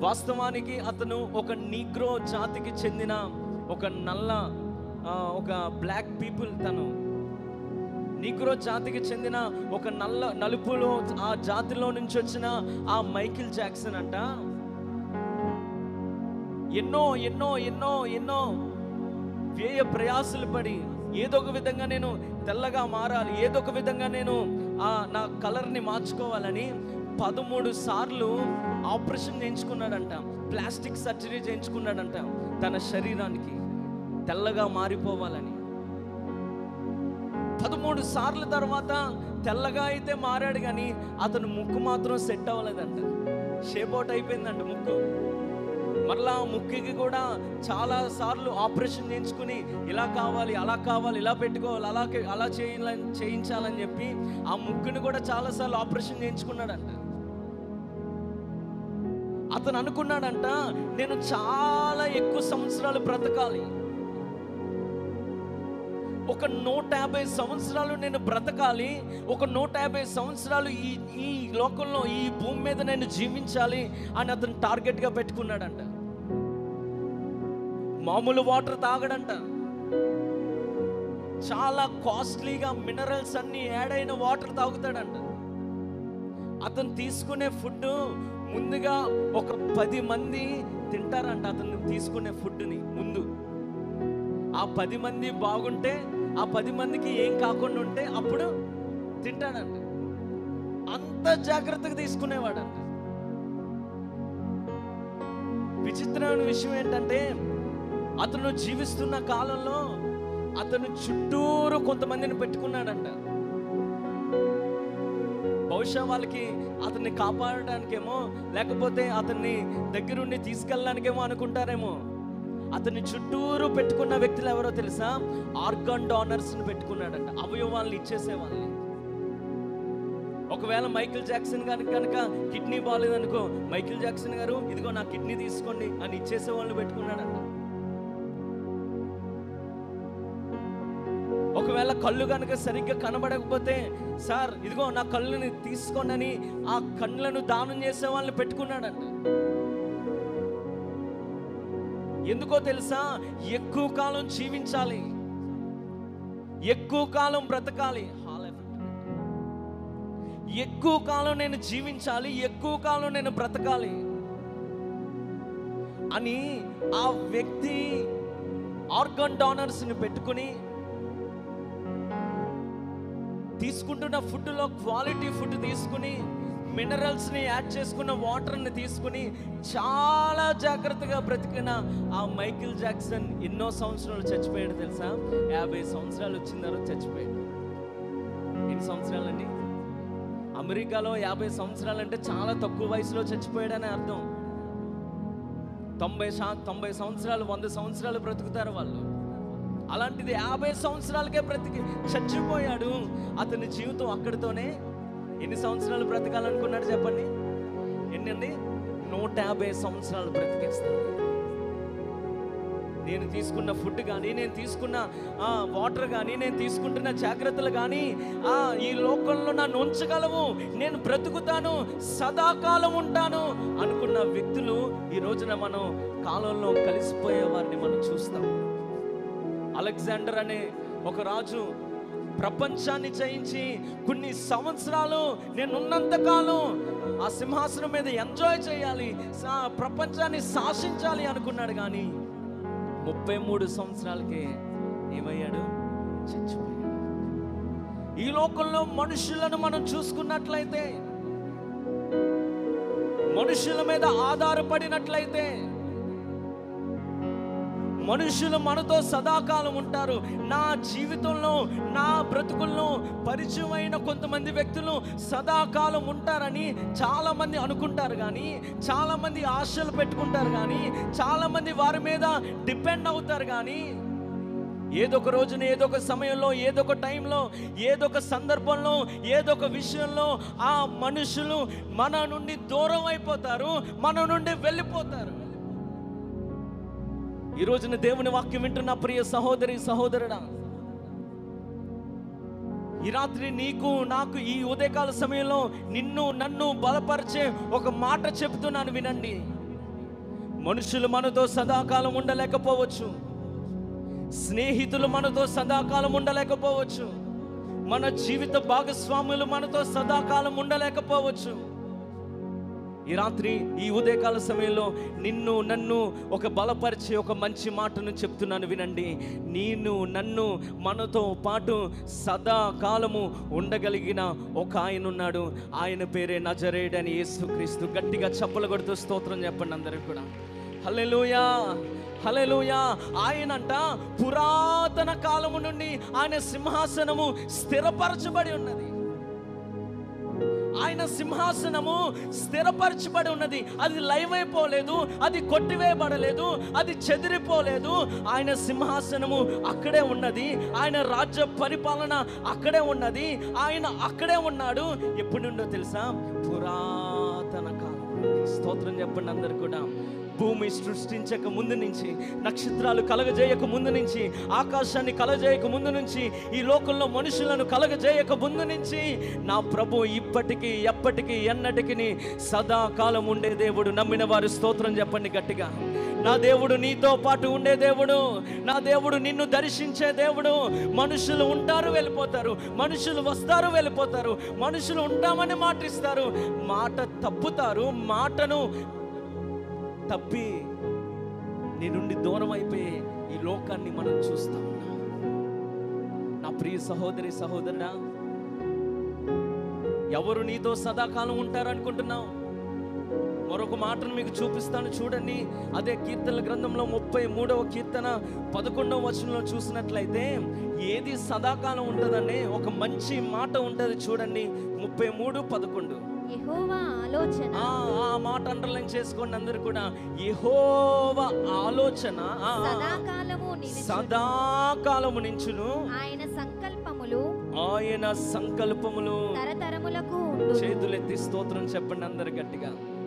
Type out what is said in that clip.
వాస్తవానికి అతను ఒక నీగ్రో జాతికి చెందిన ఒక నల్ల ఆ, ఒక బ్లాక్ పీపుల్ తను నీగ్రో జాతికి చెందిన ఒక నల్ల నలుపులో ఆ జాతిలో నుంచి వచ్చిన ఆ మైకిల్ జాక్సన్ అంట ఎన్నో ఎన్నో ఎన్నో ఎన్నో వ్యయ ప్రయాసలు పడి ఏదో ఒక విధంగా నేను తెల్లగా మారాలి ఏదో ఒక విధంగా నేను ఆ నా కలర్ని మార్చుకోవాలని పదమూడు సార్లు ఆపరేషన్ చేయించుకున్నాడంట ప్లాస్టిక్ సర్జరీ చేయించుకున్నాడంట తన శరీరానికి తెల్లగా మారిపోవాలని పదమూడు సార్లు తర్వాత తెల్లగా అయితే మారాడు కానీ అతను ముక్కు మాత్రం సెట్ అవ్వలేదంట షేప్ అవుట్ అయిపోయిందంట ముక్కు మరలా ఆ ముక్కుకి కూడా చాలా సార్లు ఆపరేషన్ చేయించుకుని ఇలా కావాలి అలా కావాలి ఇలా పెట్టుకోవాలి అలా కే- అలా చేయాలని చేయించాలని చెప్పి ఆ ముక్కుని కూడా చాలా సార్లు ఆపరేషన్ చేయించుకున్నాడంట అతను అనుకున్నాడంట నేను చాలా ఎక్కువ సంవత్సరాలు బ్రతకాలి ఒక నూట యాభై సంవత్సరాలు నేను బ్రతకాలి ఒక నూట యాభై సంవత్సరాలు ఈ ఈ లోకంలో ఈ భూమి మీద నేను జీవించాలి అని అతను టార్గెట్గా పెట్టుకున్నాడంట మామూలు వాటర్ తాగడంట చాలా కాస్ట్లీగా మినరల్స్ అన్ని యాడ్ అయిన వాటర్ తాగుతాడంట అతను తీసుకునే ఫుడ్ ముందుగా ఒక పది మంది తింటారంట అతను తీసుకునే ఫుడ్ని ముందు ఆ పది మంది బాగుంటే ఆ పది మందికి ఏం కాకుండా ఉంటే అప్పుడు తింటాడంట అంత జాగ్రత్తగా తీసుకునేవాడంట విచిత్రమైన విషయం ఏంటంటే అతను జీవిస్తున్న కాలంలో అతను చుట్టూరు కొంతమందిని పెట్టుకున్నాడంట బహుశా వాళ్ళకి అతన్ని కాపాడడానికేమో లేకపోతే అతన్ని దగ్గరుండి తీసుకెళ్ళడానికేమో అనుకుంటారేమో అతన్ని చుట్టూరు పెట్టుకున్న వ్యక్తులు ఎవరో తెలుసా ఆర్గాన్ డోనర్స్ని పెట్టుకున్నాడంట అవయవాల్ని ఇచ్చేసేవాళ్ళని ఒకవేళ మైకిల్ జాక్సన్ గారికి కనుక కిడ్నీ బాగాలేదనుకో మైకిల్ జాక్సన్ గారు ఇదిగో నా కిడ్నీ తీసుకోండి అని ఇచ్చేసే వాళ్ళని పెట్టుకున్నాడంట ఒకవేళ కళ్ళు కనుక సరిగ్గా కనబడకపోతే సార్ ఇదిగో నా కళ్ళని తీసుకోండి అని ఆ కళ్ళను దానం చేసే వాళ్ళని పెట్టుకున్నాడంట ఎందుకో తెలుసా ఎక్కువ కాలం జీవించాలి ఎక్కువ కాలం బ్రతకాలి హాల్ ఎఫెక్ట్ పెట్టు. ఎక్కువ కాలం నేను జీవించాలి ఎక్కువ కాలం నేను బ్రతకాలి అని ఆ వ్యక్తి ఆర్గన్ డోనర్స్ని పెట్టుకుని తీసుకుంటున్న ఫుడ్లో క్వాలిటీ ఫుడ్ తీసుకుని మినరల్స్ని యాడ్ చేసుకున్న వాటర్ని తీసుకుని చాలా జాగ్రత్తగా బ్రతికిన ఆ మైకిల్ జాక్సన్ ఎన్నో సంవత్సరాలు చచ్చిపోయాడు తెలుసా యాభై సంవత్సరాలు వచ్చిన తర్వాత చచ్చిపోయాడు ఎన్ని సంవత్సరాలండి అమెరికాలో యాభై సంవత్సరాలు అంటే చాలా తక్కువ వయసులో చచ్చిపోయాడని అర్థం తొంభై శా తొంభై సంవత్సరాలు వంద సంవత్సరాలు బ్రతుకుతారు వాళ్ళు అలాంటిది యాభై సంవత్సరాలకే బ్రతికి చచ్చిపోయాడు అతని జీవితం అక్కడితోనే ఎన్ని సంవత్సరాలు బ్రతకాలనుకున్నాడు చెప్పండి ఎన్నండి నూట యాభై సంవత్సరాలు బ్రతికేస్తాడు నేను తీసుకున్న ఫుడ్ కానీ నేను తీసుకున్న వాటర్ కానీ నేను తీసుకుంటున్న జాగ్రత్తలు కానీ ఆ, ఈ లోకంలో నన్ను ఉంచగలవు నేను బ్రతుకుతాను సదాకాలం ఉంటాను అనుకున్న వ్యక్తులు ఈ రోజున మనం కాలంలో కలిసిపోయే వారిని మనం చూస్తాం అలెగ్జాండర్ అనే ఒక రాజు ప్రపంచాన్ని జయించి కొన్ని సంవత్సరాలు నేను ఉన్నంత కాలం ఆ సింహాసనం మీద ఎంజాయ్ చేయాలి సా- ప్రపంచాన్ని శాసించాలి అనుకున్నాడు కానీ ముప్పై మూడు సంవత్సరాలకే ఏమయ్యాడు చచ్చిపోయాడు ఈ లోకంలో మనుషులను మనం చూసుకున్నట్లయితే మనుషుల మీద ఆధారపడినట్లయితే మనుషులు మనతో సదాకాలం ఉంటారు నా జీవితంలో నా బ్రతుకుల్లో పరిచయమైన కొంతమంది వ్యక్తులు సదాకాలం ఉంటారని చాలా మంది అనుకుంటారు కానీ చాలా మంది ఆశలు పెట్టుకుంటారు కానీ చాలా మంది వారి మీద డిపెండ్ అవుతారు కానీ ఏదో ఒక రోజున ఏదో ఒక సమయంలో ఏదో ఒక టైంలో ఏదో ఒక సందర్భంలో ఏదో ఒక విషయంలో ఆ మనుషులు మన నుండి దూరం అయిపోతారు మన నుండి వెళ్ళిపోతారు ఈ రోజున దేవుని వాక్యం వింటున్న ప్రియ సహోదరి సహోదరుడా ఈ రాత్రి నీకు నాకు ఈ ఉదయకాల సమయంలో నిన్ను నన్ను బలపరిచే ఒక మాట చెప్తున్నాను వినండి మనుషులు మనతో సదాకాలం ఉండలేకపోవచ్చు స్నేహితులు మనతో సదాకాలం ఉండలేకపోవచ్చు మన జీవిత భాగస్వాములు మనతో సదాకాలం ఉండలేకపోవచ్చు ఈ రాత్రి ఈ ఉదయకాల సమయంలో నిన్ను నన్ను ఒక బలపరిచే ఒక మంచి మాటను చెప్తున్నాను వినండి నేను నన్ను మనతో పాటు సదాకాలము ఉండగలిగిన ఒక ఆయన ఉన్నాడు ఆయన పేరే నజరేడని యేసుక్రీస్తు గట్టిగా చప్పలు కొడుతూ స్తోత్రం చెప్పండి అందరికి కూడా హల్లెలూయా హల్లెలూయా ఆయనంట పురాతన కాలము నుండి ఆయన సింహాసనము స్థిరపరచబడి ఉన్నది ఆయన సింహాసనము స్థిరపరచబడి ఉన్నది అది లైవ్ అయిపోలేదు అది కొట్టివేయబడలేదు అది చెదిరిపోలేదు ఆయన సింహాసనము అక్కడే ఉన్నది ఆయన రాజ్య పరిపాలన అక్కడే ఉన్నది ఆయన అక్కడే ఉన్నాడు ఎప్పటి నుండో తెలుసా పురాతన కాలం నుండి. స్తోత్రం చెప్పండి అందరు కూడా భూమి సృష్టించక ముందు నుంచి నక్షత్రాలు కలగజేయక ముందు నుంచి ఆకాశాన్ని కలగజేయక ముందు నుంచి ఈ లోకంలో మనుషులను కలగజేయక ముందు నుంచి నా ప్రభు ఇప్పటికీ ఎప్పటికీ ఎన్నటికి సదాకాలం ఉండే దేవుడు నమ్మిన వారు స్తోత్రం చెప్పండి గట్టిగా నా దేవుడు నీతో పాటు ఉండే దేవుడు నా దేవుడు నిన్ను దర్శించే దేవుడు మనుషులు ఉంటారు వెళ్ళిపోతారు మనుషులు వస్తారు వెళ్ళిపోతారు మనుషులు ఉంటామని మాట ఇస్తారు మాట తప్పుతారు మాటను తప్పి నీ నుండి దూరం అయిపోయే ఈ లోకాన్ని మనం చూస్తా ఉన్నాం నా ప్రియ సహోదరి సహోదరుడా ఎవరు నీతో సదాకాలం ఉంటారనుకుంటున్నావు మరొక మాటను మీకు చూపిస్తాను చూడండి అదే కీర్తనల గ్రంథంలో ముప్పై మూడవ కీర్తన పదకొండవ వచనంలో చూసినట్లయితే ఏది సదాకాలం ఉంటుందని ఒక మంచి మాట ఉంటుంది చూడండి ముప్పై మూడు పదకొండు యెహోవా ఆలోచన ఆ ఆ మాట అండర్లైన్ చేసుకోండి అందరు కూడా యెహోవ ఆలోచన ఆ, ఆ, సదాకాలము నిలుచును. సదాకాలము నించును ఆయన సంకల్పములు ఆయన సంకల్పములు తరతరములకు ఉండును. చేతులెత్తి స్తోత్రం చెప్పండి అందరు గట్టిగా